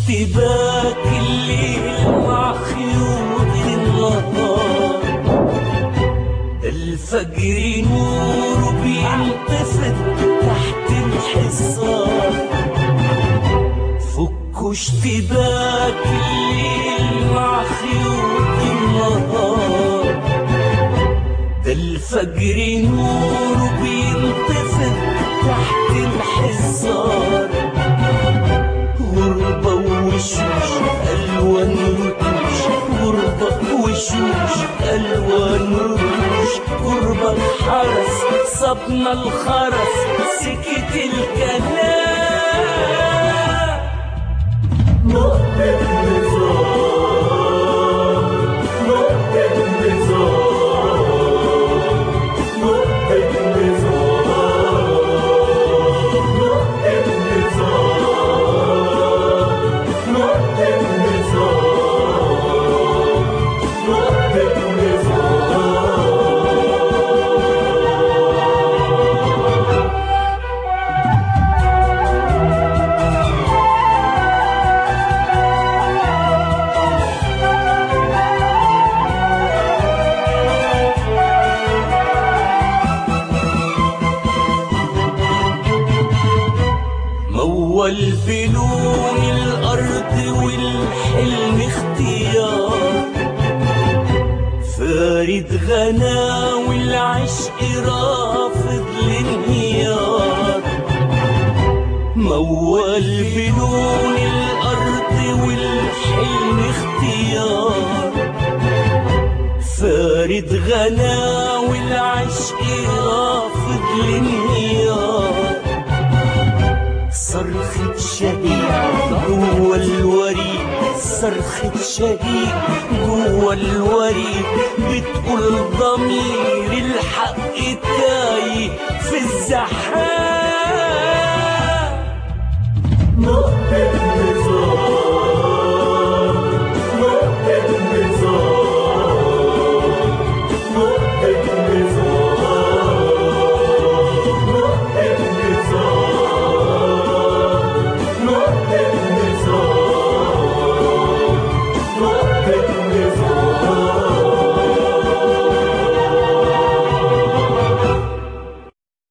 اشتباك الليل مع خيوط النهار ده الفجر نور بينطفئ تحت الحصار فكوا اشتباك الليل مع خيوط النهار ده الفجر نور بينطفئ تحت الحصار غربة وشوش ألوان رتوش غربة وشوش ألوان رتوش غربة الحرس صبنا الخرس سكت الكلام نقطة نظام نقطة نظام نقطة نظام نقطة نظام نقطة نظام نقطة نظام موال بلون الأرض والحلم اختيار فارد غنا والعشق رافض الانهيار موال بلون الأرض والحلم اختيار فارد غنا والعشق رافض الانهيار صرخة شهيد جوا الوريد صرخة شهيد جوا الوريد بتقول ضمير الحق تايه في الزحام